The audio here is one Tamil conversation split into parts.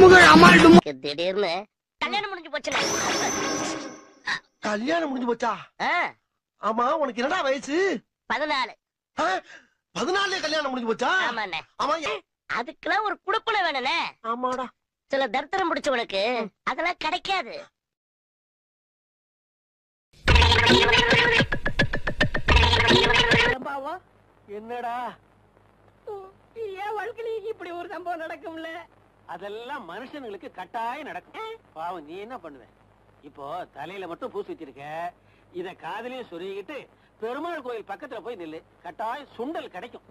அமுகள் அமால் டுமா திடீர்னு கல்யாணம் முடிஞ்சு போச்சுண்ணே கல்யாணம் முடிஞ்சு போச்சா ஆ, ஆமா உனக்கு என்னடா வயசு பதினாலு ஆ? பதினாலே கல்யாணம் முடிஞ்சு போச்சா ஆமாண்ணே ஆமா ஏ- அதுக்கெல்லாம் ஒரு குடுப்பனை வேணுண்ணே ஆமாடா சில தரித்திரம் பிடிச்சவனுக்கு அதெல்லாம் கிடைக்காது என்னடா என் வாழ்க்கையில இப்படி ஒரு சம்பவம் நடக்கும்ல அதெல்லாம் மனுஷனுங்களுக்கு கட்டாயம் நடக்கும் பாவம் நீ என்ன பண்ணுவ இப்போ தலையில மட்டும் பூசி வச்சிருக்க இத காதலையும் சொருகிட்டு பெருமாள் கோயில் பக்கத்துல போய் நில்லு கட்டாயம் சுண்டல் கிடைக்கும்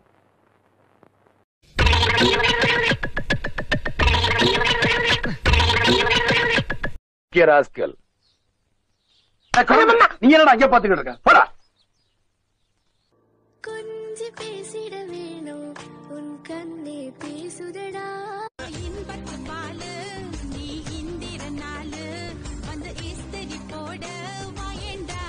ராஸ்கல் நீ என்னடா அங்கே பாத்துக்கிட்டு இருக்க போடா கொஞ்சி பேசிட வேணும் உன் கண்ணே பேசுதடா இன்பத்து பாலு நீ இந்திர நாளு வந்து இஸ்தரி போட வாயேண்டா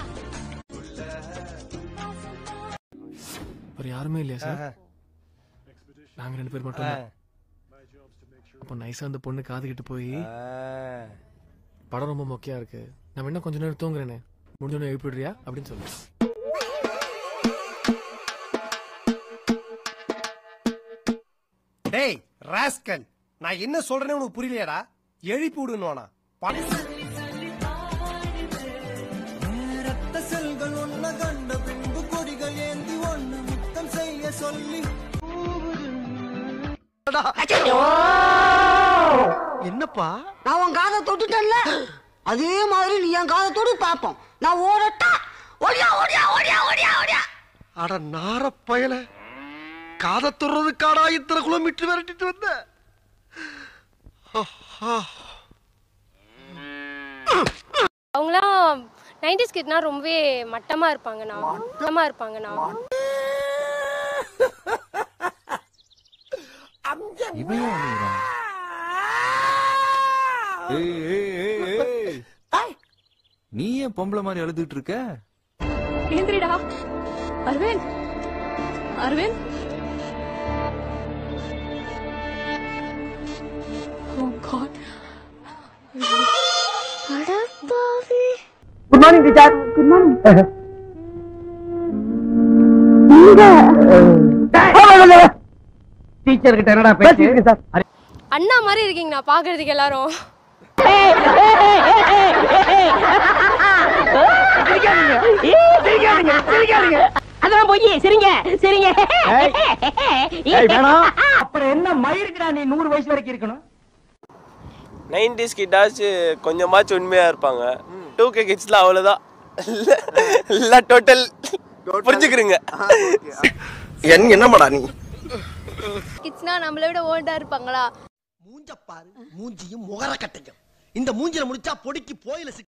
வேற யாருமே இல்லையா சார் நாங்க ரெண்டு பேர் மட்டும் தான் அப்போ நைஸா அந்த பொண்ணு காதுகிட்டு போய் படம் ரொம்ப மொக்கையா இருக்கு நம்ம இன்னும் கொஞ்ச நேரம் தூங்குறேனே முடிஞ்சோடனே எழுப்பிடுறியா அப்படின்னு சொல்லு டேய் ராஸ்கல் நான் என்ன சொல்றேன்னு உனக்கு புரியலையாடா எழுப்பி விடுன்னு ரத்த செல்கள் ஒன்ன கண்ட பின்பு கொடிகள் ஏந்தி ஒன்னு முத்தம் செய்ய சொல்லி என்னப்பா நான் உன் காதை தொட்டுட்டேன்ல அதே மாதிரி நீ என் காதை தொடு பாப்போம் நான் ஓடட்டா ஓடியா ஓடியா ஓடியா ஓடியா ஓடியா அட நார பயல காதை தொடுறதுக்காடா இத்தனை கிலோமீட்டர் விரட்டிட்டு வந்த அவங்களாம் நைன்டிஸ் கிட்னா ரொம்பவே மட்டமா இருப்பாங்கண்ணா மட்டமா இருப்பாங்கண்ணா நீ ஏன் பொம்பளை மாதிரி அழுதுட்டு இருக்க ஏந்திரிடா அரவிந்த் அரவிந்த் ஓ காட் அடப்பாவி good morning teacher good morning teacher கிட்ட என்னடா பேசிட்டு சார் அண்ணா மாதிரி இருக்கீங்கண்ணா பாக்குறதுக்கு எல்லாரும் அதெல்லாம் போய் சரிங்க சரிங்க அப்புறம் என்ன மயிருக்குடா நீ நூறு வயசு வரைக்கும் இருக்கணும் நைன்டிஸ் கிட்டாச்சு கொஞ்சமாச்சும் உண்மையா இருப்பாங்க டூ கே கிட்ஸ்ல அவ்வளவுதான் இல்ல டோட்டல் புரிஞ்சுக்கிறீங்க என் என்னமாடா நீ கிட்ஸ்னா நம்மளை விட ஓல்டா இருப்பாங்களா மூஞ்ச பாரு மூஞ்சியும் முகர கட்டையும் இந்த மூஞ்சில முடிச்சா பொடிக்கு போயில